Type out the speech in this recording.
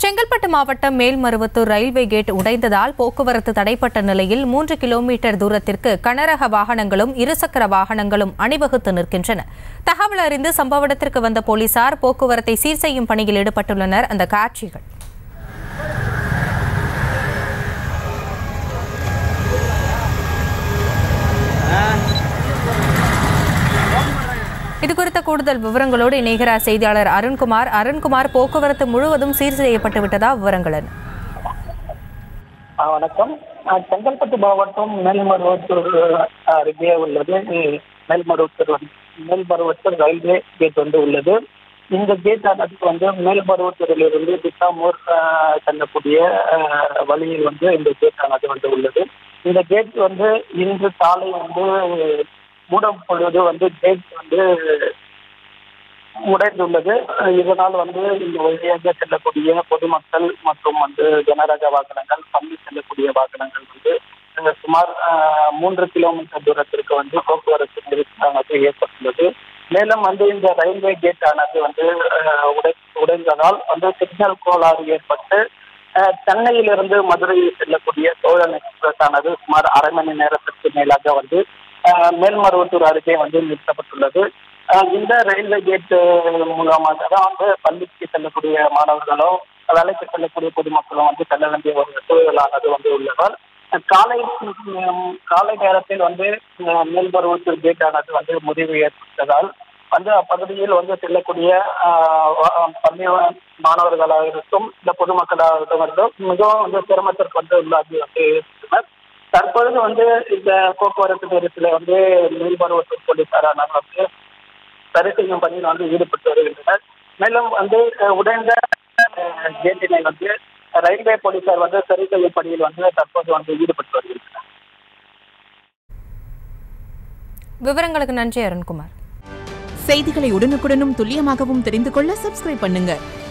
செங்கல்பட்டு மாவட்டம் Melmaruvathur railway gate உடைந்ததால் போக்குவரத்து தடைப்பட்ட நிலையில் மூன்று கிலோமீட்டர் தூரத்திற்கு கனரக வாகனங்களும் இருசக்கர வாகனங்களும் அணிவகுத்து நிற்கின்றன தகவல் அறிந்து சம்பவ இடத்திற்கு வந்த போலீசார் போக்குவரத்தை சீர் செய்யும் பணியில் ஈடுபட்டுள்ளனர் அந்த காட்சிகள் இது குறித்த கூடுதல் விவரங்களோடு இணைகிறார் செய்தியாளர் அருண்குமார் அருண்குமார் போக்குவரத்து முழுவதும் சீர் செய்யப்பட்டு விட்டதா விவரங்கள் என்ன? ஆ, வணக்கம் ஆ, செங்கல்பட்டு மாவட்டம் மேல்மருவத்தூர் அருகே உள்ளது மேல்மருவத்தூர் வந்து- மேல்மருவத்தூர் ரயில்வே கேட் வந்து உள்ளது இந்த கேட் ஆனது வந்து மேல்மருவத்தூரிலிருந்து திட்டாமூர் ஆ, செல்லக்கூடிய ஆ, வழியில் வந்து இந்த கேட் ஆனது வந்து உள்ளது இந்த கேட் வந்து இன்று காலை வந்து மூடும் பொழுது வந்து கேட் வந்து உடைந்துள்ளது இதனால் வந்து இந்த வழியாக செல்லக்கூடிய பொதுமக்கள் மற்றும் வந்து கனரக வாகனங்கள் பள்ளி செல்லக்கூடிய வாகனங்கள் வந்து அஹ், சுமார் அஹ், மூன்று கிலோமீட்டர் தூரத்திற்கு வந்து போக்குவரத்து நெரிசலானது ஏற்பட்டுள்ளது மேலும் வந்து இந்த ரயில்வே கேட் ஆனது வந்து அஹ், உடை உடைந்ததால் வந்து சிக்னல் கோளாறு ஏற்பட்டு அஹ், சென்னையிலிருந்து மதுரை செல்லக்கூடிய சோழன் எக்ஸ்பிரஸ் ஆனது சுமார் அரை மணி நேரத்திற்கு மேலாக வந்து அஹ், மேல்மருவத்தூர் அருகே வந்து நிறுத்தப்பட்டுள்ளது அஹ் இந்த ரயில்வே கேட் மூலமாக தான் வந்து பள்ளிக்கு செல்லக்கூடிய மாணவர்களும் வேலைக்கு செல்லக்கூடிய பொதுமக்களும் வந்து செல்ல வேண்டிய ஒரு சூழலானது வந்து உள்ளதால் அஹ் காலை உம், காலை நேரத்தில் வந்து அஹ், மேல்பருவத்தூர் கேட் ஆனது வந்து முடிவு ஏற்பட்டதால் வந்து அப்பகுதியில் வந்து செல்லக்கூடிய அஹ், வ- பள்ளி மாணவர்களாக இருக்கும் இந்த பொதுமக்களாக இருக்கட்டும் மிகவும் வந்து சிரமத்திற்கு வந்து உள்ளாகி வந்து இருந்தனர் தற்பொழுது வந்து இந்த போக்குவரத்து நெரிசலை வந்து மேல்பருவத்தூர் போலீசாரானவர் வந்து சரி செய்யும் பணியில் வந்து ஈடுபட்டு வருகின்றனர் மேலும் வந்து அஹ், உடைந்த அஹ், கேட்டினை வந்து ரயில்வே போலீசார் வந்து சரி செய்யும் பணியில் வந்து தற்போது வந்து ஈடுபட்டு வருகின்றனர் விவரங்களுக்கு நன்றி அருண்குமார் செய்திகளை உடனுக்குடனும் துல்லியமாகவும் தெரிந்து கொள்ள சப்ஸ்கிரைப் பண்ணுங்க